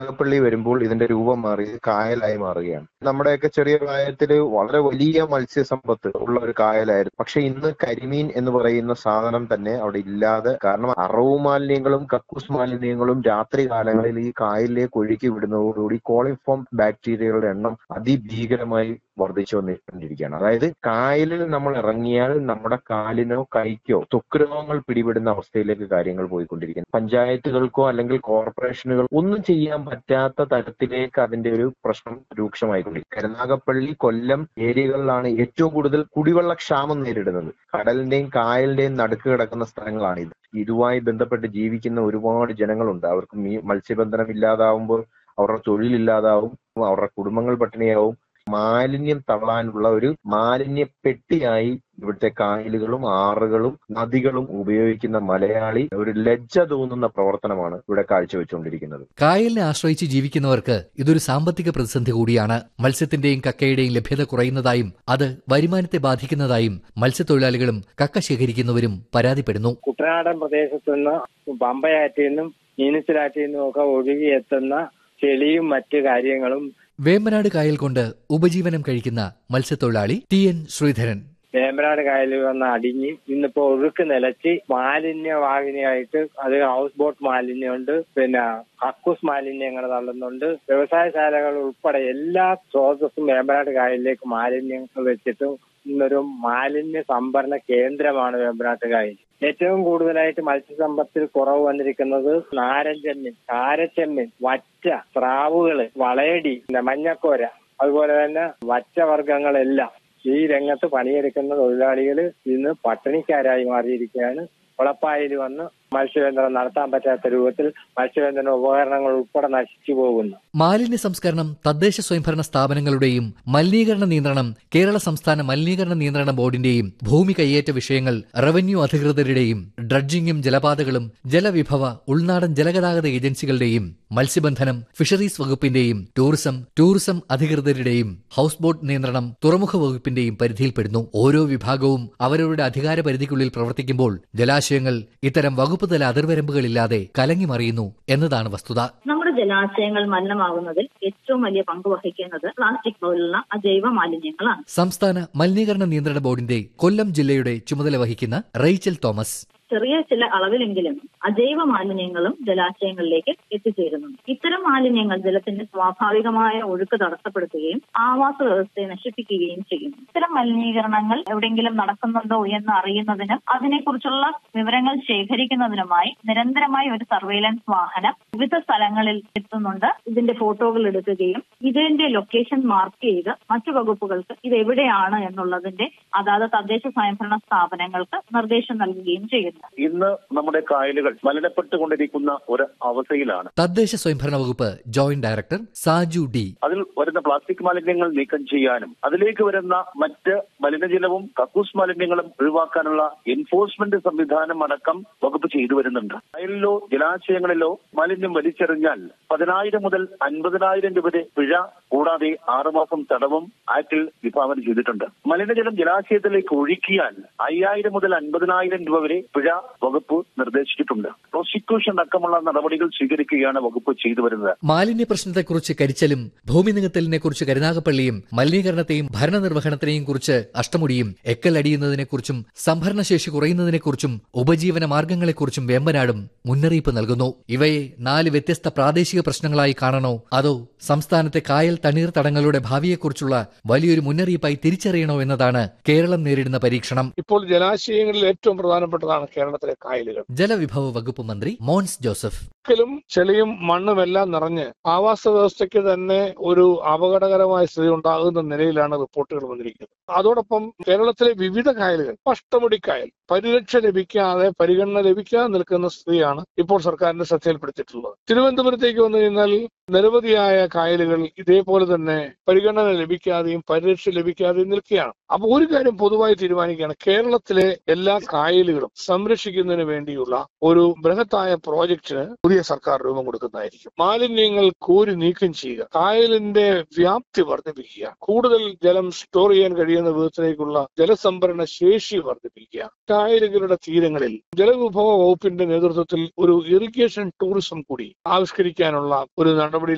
കരുനാഗപ്പള്ളി വരുമ്പോൾ ഇതിന്റെ രൂപം മാറി കായലായി മാറുകയാണ് നമ്മുടെയൊക്കെ ചെറിയ പ്രായത്തിൽ വളരെ വലിയ മത്സ്യസമ്പത്ത് ഉള്ള ഒരു കായലായിരുന്നു പക്ഷെ ഇന്ന് കരിമീൻ എന്ന് പറയുന്ന സാധനം തന്നെ അവിടെ ഇല്ലാതെ കാരണം അറവ് മാലിന്യങ്ങളും കക്കൂസ് മാലിന്യങ്ങളും രാത്രി കാലങ്ങളിൽ ഈ കായലിലേക്ക് ഒഴുക്കി വിടുന്നതോടുകൂടി കോളിഫോം ബാക്ടീരിയകളുടെ എണ്ണം അതിഭീകരമായി വർദ്ധിച്ചു വന്നിരിക്കുകയാണ് അതായത് കായലിൽ നമ്മൾ ഇറങ്ങിയാൽ നമ്മുടെ കാലിനോ കൈക്കോ ത്വക്ക് രോഗങ്ങൾ പിടിപെടുന്ന അവസ്ഥയിലേക്ക് കാര്യങ്ങൾ പോയിക്കൊണ്ടിരിക്കുന്നു പഞ്ചായത്തുകൾക്കോ അല്ലെങ്കിൽ കോർപ്പറേഷനുകൾ ഒന്നും ചെയ്യാൻ പറ്റാത്ത തരത്തിലേക്ക് അതിന്റെ ഒരു പ്രശ്നം രൂക്ഷമായിക്കൊണ്ടിരിക്കും കരുനാഗപ്പള്ളി കൊല്ലം ഏരിയകളിലാണ് ഏറ്റവും കൂടുതൽ കുടിവെള്ള ക്ഷാമം നേരിടുന്നത് കടലിന്റെയും കായലിന്റെയും നടുക്ക് കിടക്കുന്ന സ്ഥലങ്ങളാണ് ഇത് ഇതുമായി ബന്ധപ്പെട്ട് ജീവിക്കുന്ന ഒരുപാട് ജനങ്ങളുണ്ട് അവർക്ക് മീ മത്സ്യബന്ധനം ഇല്ലാതാവുമ്പോൾ അവരുടെ തൊഴിലില്ലാതാവും അവരുടെ കുടുംബങ്ങൾ പട്ടിണിയാവും മാലിന്യം തള്ളാനുള്ള ഒരു മാലിന്യ പെട്ടിയായി ഇവിടുത്തെ കായലുകളും ആറുകളും നദികളും ഉപയോഗിക്കുന്ന മലയാളി ഒരു ലജ്ജ തോന്നുന്ന പ്രവർത്തനമാണ് ഇവിടെ കാഴ്ചവെച്ചുകൊണ്ടിരിക്കുന്നത് കായലിനെ ആശ്രയിച്ച് ജീവിക്കുന്നവർക്ക് ഇതൊരു സാമ്പത്തിക പ്രതിസന്ധി കൂടിയാണ് മത്സ്യത്തിന്റെയും കക്കയുടെയും ലഭ്യത കുറയുന്നതായും അത് വരുമാനത്തെ ബാധിക്കുന്നതായും മത്സ്യത്തൊഴിലാളികളും കക്ക ശേഖരിക്കുന്നവരും പരാതിപ്പെടുന്നു കുട്ടനാടൻ പ്രദേശത്തു നിന്ന് പമ്പയാറ്റിൽ നിന്നും മീനച്ചിലാറ്റിൽ നിന്നും ഒക്കെ ഒഴുകിയെത്തുന്ന ചെളിയും മറ്റു കാര്യങ്ങളും വേമ്പനാട് കായൽ കൊണ്ട് ഉപജീവനം കഴിക്കുന്ന മത്സ്യത്തൊഴിലാളി ടി എൻ ശ്രീധരൻ വേമ്പനാട് കായലിൽ വന്ന് അടിഞ്ഞ് ഇന്നിപ്പോ ഒഴുക്ക് നിലച്ച് മാലിന്യവാഹിനിയായിട്ട് അത് ഹൗസ് ബോട്ട് മാലിന്യമുണ്ട് പിന്നെ കക്കൂസ് മാലിന്യങ്ങൾ തള്ളുന്നുണ്ട് വ്യവസായശാലകൾ ഉൾപ്പെടെ എല്ലാ സ്രോതസ്സും വേമ്പനാട് കായലിലേക്ക് മാലിന്യങ്ങൾ വെച്ചിട്ട് ഇന്നൊരു മാലിന്യ സംഭരണ കേന്ദ്രമാണ് വേമ്പനാട്ട് കായൽ ഏറ്റവും കൂടുതലായിട്ട് മത്സ്യസമ്പത്തിൽ കുറവ് വന്നിരിക്കുന്നത് നാരഞ്ചെമ്മീൻ കാരച്ചെമ്മീൻ വറ്റ സ്രാവുകള് വളയടി പിന്നെ മഞ്ഞക്കോര അതുപോലെ തന്നെ വറ്റവർഗങ്ങളെല്ലാം ഈ രംഗത്ത് പണിയെടുക്കുന്ന തൊഴിലാളികൾ ഇന്ന് പട്ടിണിക്കാരായി മാറിയിരിക്കുകയാണ് കുളപ്പായിൽ വന്ന് മത്സ്യബന്ധനം നടത്താൻ പറ്റാത്ത രൂപത്തിൽ മത്സ്യബന്ധന ഉപകരണങ്ങൾ ഉൾപ്പെടെ നശിച്ചു പോകുന്നു മാലിന്യ സംസ്കരണം തദ്ദേശ സ്വയംഭരണ സ്ഥാപനങ്ങളുടെയും മലിനീകരണ നിയന്ത്രണം കേരള സംസ്ഥാന മലിനീകരണ നിയന്ത്രണ ബോർഡിന്റെയും ഭൂമി കയ്യേറ്റ വിഷയങ്ങൾ റവന്യൂ അധികൃതരുടെയും ഡ്രഡ്ജിംഗും ജലപാതകളും ജലവിഭവ ഉൾനാടൻ ജലഗതാഗത ഏജൻസികളുടെയും മത്സ്യബന്ധനം ഫിഷറീസ് വകുപ്പിന്റെയും ടൂറിസം ടൂറിസം അധികൃതരുടെയും ഹൌസ് ബോട്ട് നിയന്ത്രണം തുറമുഖ വകുപ്പിന്റെയും പരിധിയിൽപ്പെടുന്നു ഓരോ വിഭാഗവും അവരവരുടെ അധികാര പരിധിക്കുള്ളിൽ പ്രവർത്തിക്കുമ്പോൾ ജലാശയങ്ങൾ ഇത്തരം വകുപ്പ് തല അതിർവരമ്പുകളില്ലാതെ കലങ്ങിമറിയുന്നു എന്നതാണ് വസ്തുത നമ്മുടെ ജലാശയങ്ങൾ മലിനമാകുന്നതിൽ ഏറ്റവും വലിയ പങ്ക് വഹിക്കുന്നത് പ്ലാസ്റ്റിക് പോലുള്ള അജൈവ മാലിന്യങ്ങളാണ് സംസ്ഥാന മലിനീകരണ നിയന്ത്രണ ബോർഡിന്റെ കൊല്ലം ജില്ലയുടെ ചുമതല വഹിക്കുന്ന റേച്ചൽ തോമസ് ചെറിയ ചില അളവിലെങ്കിലും അജൈവ മാലിന്യങ്ങളും ജലാശയങ്ങളിലേക്ക് എത്തിച്ചേരുന്നുണ്ട് ഇത്തരം മാലിന്യങ്ങൾ ജലത്തിന്റെ സ്വാഭാവികമായ ഒഴുക്ക് തടസ്സപ്പെടുത്തുകയും ആവാസ വ്യവസ്ഥയെ നശിപ്പിക്കുകയും ചെയ്യുന്നു ഇത്തരം മലിനീകരണങ്ങൾ എവിടെയെങ്കിലും നടക്കുന്നുണ്ടോ എന്ന് അറിയുന്നതിനും അതിനെക്കുറിച്ചുള്ള വിവരങ്ങൾ ശേഖരിക്കുന്നതിനുമായി നിരന്തരമായി ഒരു സർവൈലൻസ് വാഹനം വിവിധ സ്ഥലങ്ങളിൽ എത്തുന്നുണ്ട് ഇതിന്റെ ഫോട്ടോകൾ എടുക്കുകയും ഇതിന്റെ ലൊക്കേഷൻ മാർക്ക് ചെയ്ത് മറ്റു വകുപ്പുകൾക്ക് ഇത് എവിടെയാണ് എന്നുള്ളതിന്റെ അതാത് തദ്ദേശ സ്വയംഭരണ സ്ഥാപനങ്ങൾക്ക് നിർദ്ദേശം നൽകുകയും ചെയ്യുന്നു ഇന്ന് നമ്മുടെ കായലുകൾ മലിനപ്പെട്ടുകൊണ്ടിരിക്കുന്ന ഒരു അവസ്ഥയിലാണ് തദ്ദേശ സ്വയംഭരണ വകുപ്പ് ജോയിന്റ് ഡയറക്ടർ സാജു ഡി അതിൽ വരുന്ന പ്ലാസ്റ്റിക് മാലിന്യങ്ങൾ നീക്കം ചെയ്യാനും അതിലേക്ക് വരുന്ന മറ്റ് മലിനജലവും കക്കൂസ് മാലിന്യങ്ങളും ഒഴിവാക്കാനുള്ള എൻഫോഴ്സ്മെന്റ് സംവിധാനം അടക്കം വകുപ്പ് ചെയ്തു വരുന്നുണ്ട് കായലിലോ ജലാശയങ്ങളിലോ മാലിന്യം വലിച്ചെറിഞ്ഞാൽ പതിനായിരം മുതൽ അൻപതിനായിരം രൂപ വരെ പിഴ കൂടാതെ ആറുമാസം തടവും ആക്ടിൽ വിഭാവനം ചെയ്തിട്ടുണ്ട് മലിനജലം ജലാശയത്തിലേക്ക് ഒഴുക്കിയാൽ അയ്യായിരം മുതൽ അൻപതിനായിരം രൂപ വരെ പിഴ വകുപ്പ് നിർദ്ദേശിച്ചിട്ടുണ്ട് പ്രോസിക്യൂഷൻ അടക്കമുള്ള നടപടികൾ സ്വീകരിക്കുകയാണ് വകുപ്പ് ചെയ്തു വരുന്നത് മാലിന്യ പ്രശ്നത്തെക്കുറിച്ച് കരിച്ചലും ഭൂമി നികത്തലിനെക്കുറിച്ച് കരുനാഗപ്പള്ളിയും മലിനീകരണത്തെയും ഭരണനിർവഹണത്തിനെയും കുറിച്ച് അഷ്ടമുടിയും എക്കൽ അടിയുന്നതിനെക്കുറിച്ചും സംഭരണശേഷി കുറയുന്നതിനെക്കുറിച്ചും ഉപജീവന മാർഗങ്ങളെക്കുറിച്ചും വേമ്പനാടും മുന്നറിയിപ്പ് നൽകുന്നു ഇവയെ നാല് വ്യത്യസ്ത പ്രാദേശിക പ്രശ്നങ്ങളായി കാണണോ അതോ സംസ്ഥാനത്തെ കായൽ തണ്ണീർത്തടങ്ങളുടെ ഭാവിയെക്കുറിച്ചുള്ള വലിയൊരു മുന്നറിയിപ്പായി തിരിച്ചറിയണോ എന്നതാണ് കേരളം നേരിടുന്ന പരീക്ഷണം ഇപ്പോൾ ജലാശയങ്ങളിൽ ഏറ്റവും പ്രധാനപ്പെട്ടതാണ് കേരളത്തിലെ കായലുകൾ ജലവിഭവ വകുപ്പ് മന്ത്രി മോൻസ് ജോസഫ് ും ചെളിയും മണ്ണും എല്ലാം നിറഞ്ഞ് ആവാസ വ്യവസ്ഥയ്ക്ക് തന്നെ ഒരു അപകടകരമായ സ്ഥിതി ഉണ്ടാകുന്ന നിലയിലാണ് റിപ്പോർട്ടുകൾ വന്നിരിക്കുന്നത് അതോടൊപ്പം കേരളത്തിലെ വിവിധ കായലുകൾ പഷ്ടമുടി കായൽ പരിരക്ഷ ലഭിക്കാതെ പരിഗണന ലഭിക്കാതെ നിൽക്കുന്ന സ്ഥിതിയാണ് ഇപ്പോൾ സർക്കാരിന്റെ ശ്രദ്ധയിൽപ്പെടുത്തിയിട്ടുള്ളത് തിരുവനന്തപുരത്തേക്ക് വന്നു കഴിഞ്ഞാൽ നിരവധിയായ കായലുകൾ ഇതേപോലെ തന്നെ പരിഗണന ലഭിക്കാതെയും പരിരക്ഷ ലഭിക്കാതെയും നിൽക്കുകയാണ് അപ്പൊ ഒരു കാര്യം പൊതുവായി തീരുമാനിക്കുകയാണ് കേരളത്തിലെ എല്ലാ കായലുകളും സംരക്ഷിക്കുന്നതിന് വേണ്ടിയുള്ള ഒരു ബൃഹത്തായ പ്രോജക്റ്റിന് പുതിയ സർക്കാർ രൂപം കൊടുക്കുന്നതായിരിക്കും മാലിന്യങ്ങൾ കോരി നീക്കം ചെയ്യുക കായലിന്റെ വ്യാപ്തി വർദ്ധിപ്പിക്കുക കൂടുതൽ ജലം സ്റ്റോർ ചെയ്യാൻ കഴിയുന്ന വിധത്തിലേക്കുള്ള ജലസംഭരണ ശേഷി വർദ്ധിപ്പിക്കുക കായലുകളുടെ തീരങ്ങളിൽ ജലവിഭവ വകുപ്പിന്റെ നേതൃത്വത്തിൽ ഒരു ഇറിഗേഷൻ ടൂറിസം കൂടി ആവിഷ്കരിക്കാനുള്ള ഒരു നടപടി